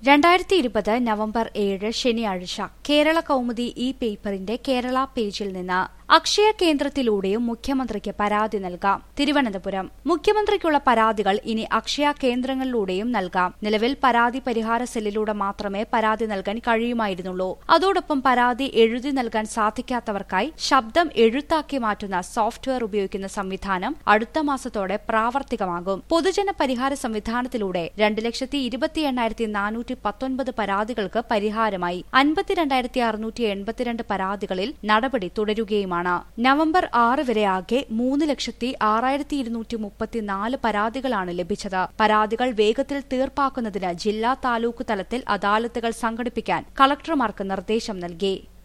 രണ്ടായിരത്തി ഇരുപത് നവംബർ ഏഴ് ശനിയാഴ്ച കേരള കൗമുദി ഇ പേപ്പറിന്റെ കേരള പേജിൽ നിന്ന് അക്ഷയ കേന്ദ്രത്തിലൂടെയും മുഖ്യമന്ത്രിക്ക് പരാതി നൽകാം തിരുവനന്തപുരം മുഖ്യമന്ത്രിക്കുള്ള പരാതികൾ ഇനി അക്ഷയ കേന്ദ്രങ്ങളിലൂടെയും നൽകാം നിലവിൽ പരാതി പരിഹാര സെല്ലിലൂടെ മാത്രമേ പരാതി നൽകാൻ കഴിയുമായിരുന്നുള്ളൂ അതോടൊപ്പം പരാതി എഴുതി നൽകാൻ സാധിക്കാത്തവർക്കായി ശബ്ദം എഴുത്താക്കി മാറ്റുന്ന സോഫ്റ്റ്വെയർ ഉപയോഗിക്കുന്ന സംവിധാനം അടുത്ത മാസത്തോടെ പ്രാവർത്തികമാകും പൊതുജന പരിഹാര സംവിധാനത്തിലൂടെ രണ്ട് ലക്ഷത്തി ഇരുപത്തി എണ്ണായിരത്തി നാനൂറ്റി പത്തൊൻപത് പരാതികൾക്ക് പരിഹാരമായി അൻപത്തിരണ്ടായിരത്തി അറുന്നൂറ്റി എൺപത്തിരണ്ട് പരാതികളിൽ നടപടി തുടരുകയുമാണ് നവംബർ ആറ് വരെ ആകെ മൂന്ന് ലക്ഷത്തി ആറായിരത്തി ഇരുന്നൂറ്റി മുപ്പത്തിനാല് പരാതികളാണ് ലഭിച്ചത് പരാതികൾ വേഗത്തിൽ തീർപ്പാക്കുന്നതിന് ജില്ലാ താലൂക്ക് തലത്തിൽ അദാലത്തുകൾ സംഘടിപ്പിക്കാൻ കളക്ടർമാർക്ക് നിർദ്ദേശം നൽകി